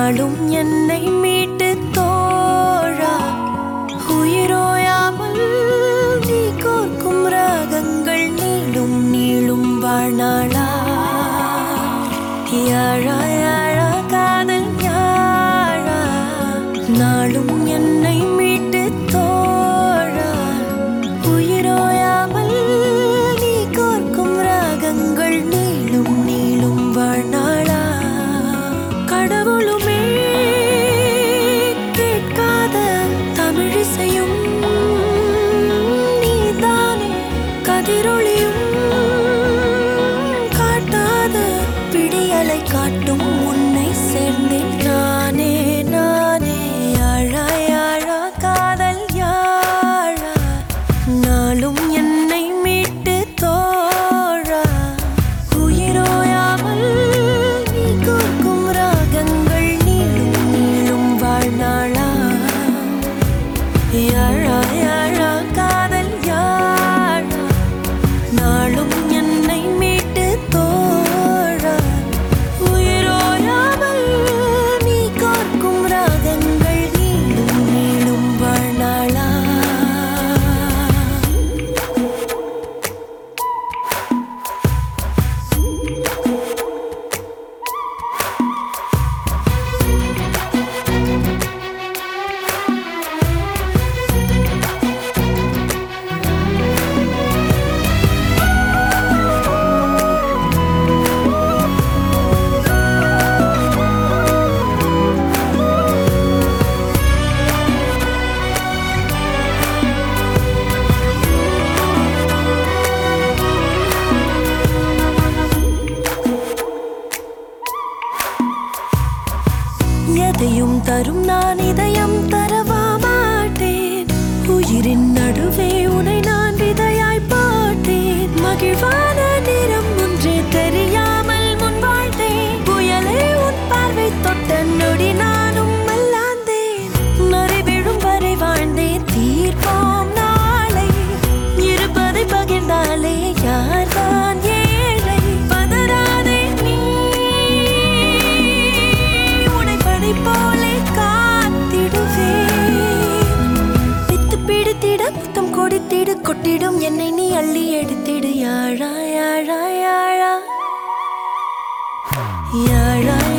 நாளும் என்னை மீட்டு தோழா உயிரோயாமல் நீ கோர்க்கும் ராகங்கள் நீளும் நீளும் வாழ்நாளா யாழா யாழா காதல் யாழா நாளும் என்னை மீட்டு தோழா உயிரோயாமல் நீ கோர்க்கும் ராகங்கள் நீளும் நீளும் வாழ்நாளா கடவுளுமே கேட்காத தமிழிசையும் நீதானே கதிரொளியும் காட்டாத பிடியலை காட்டும் உன்னை சேர்ந்தேன் நானே நானே யாழா யாழா காதல் யாழா நாளும் என்னை மீட்டு தோழா உயிரோயாமல் நீ கோர்க்கும் ராகங்கள் நீளும் நீளும் வாழ்நாளா யாழா யாழா காதல் யாழா நாளும் என்னை மீட்டு தோழா உயிரோயாமல் நீ காக்கும் ராகங்கள் நீளும் நீளும் வாழ்நாளா எதையும் தரும் நான் இதயம் தரவா மாட்டேன் உயிரின் நடுவே உனை நான் விதையாய் போட்டேன் மகிழ்வான நிறம் ஒன்றே தெரியாமல் முன் வாழ்ந்தேன் புயலே உன் பார்வை தொட்ட நொடி நானும் மல்லாந்தேன் நரி விழும் வரை வாழ்ந்தேன் தீர்ப்போம் நாளை இருப்பதை பகிர்ந்தாலே யார்தான் ஏழை பதறாதே நீ உடைப்பதை போலே காத்திடுவேன் வித்து பிடித்திட முத்தம் கொடுத்திடு கொட்டிடும் என்னை நீ அள்ளி எடுத்திடு யாழா யாழா யாழா யாழா